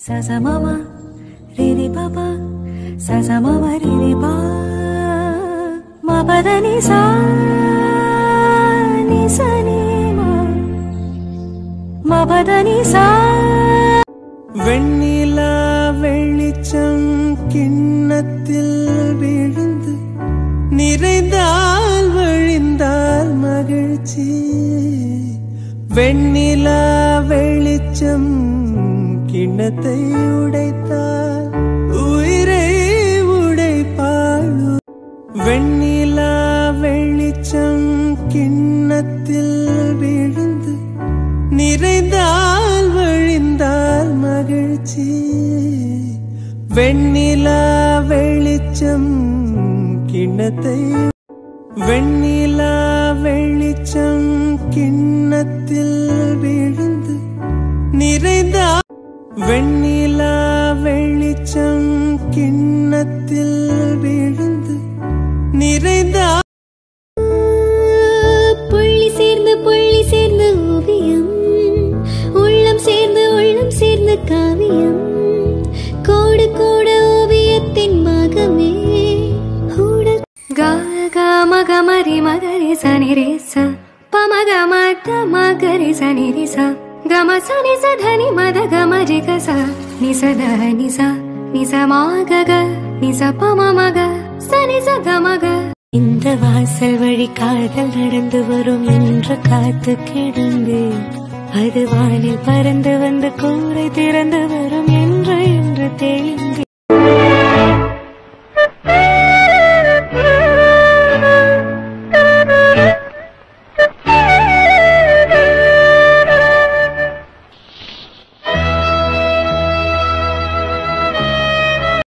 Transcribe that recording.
sa sa mama re re pa pa sa sa mama re re pa ma pa da ni sa ni sa ni ma ma pa da ni sa வெண்ணிலா வெளிச்சம் கிண்ணத்தில் விழுந்து நிறைந்தால் வழிந்தால் மகிழ்ச்சி வெண்ணிலா வெளிச்சம் கிண்ணத்தை உடைத்தால் உயிரை உடைப்பாள் வெண்ணிலா வெளிச்சம் கிண்ணத்தில் விழுந்து நிறைந்தால் வழிந்தால் மகிழ்ச்சி வெண்ணிலா வெளிச்சம் கிண்ணத்தை வெண்ணிலா வெளிச்சம் கிண்ணத்தில் விழுந்து நிறைந்தால் வெண்ணிலா வெளிச்சம் கிண்ணத்தில் விழுந்து நிறைந்தால் புள்ளி சேர்ந்து புள்ளி சேர்ந்து ஓவியம் உள்ளம் சேர்ந்து உள்ளம் சேர்ந்து காவியம் கோடு கோட ஓவியத்தின் பாகமே ஊடல் ga ga ma ga ma ri ma ga ri sa ni re sa pa ma ga ma da ma ga ri sa ni ri sa ga ma sa ni sa dha ni ma da ga ma ri ga sa ni sa da ni sa ni sa ma ga ga ni sa pa ma ma ga sa ni sa ga ma ga இந்த வாசல் வழி காதல் நடந்து வரும் என்று காத்து கிடந்து அது வானில் பறந்து வந்து கூரை திறந்து வரும் என்று என்று தெளிந்து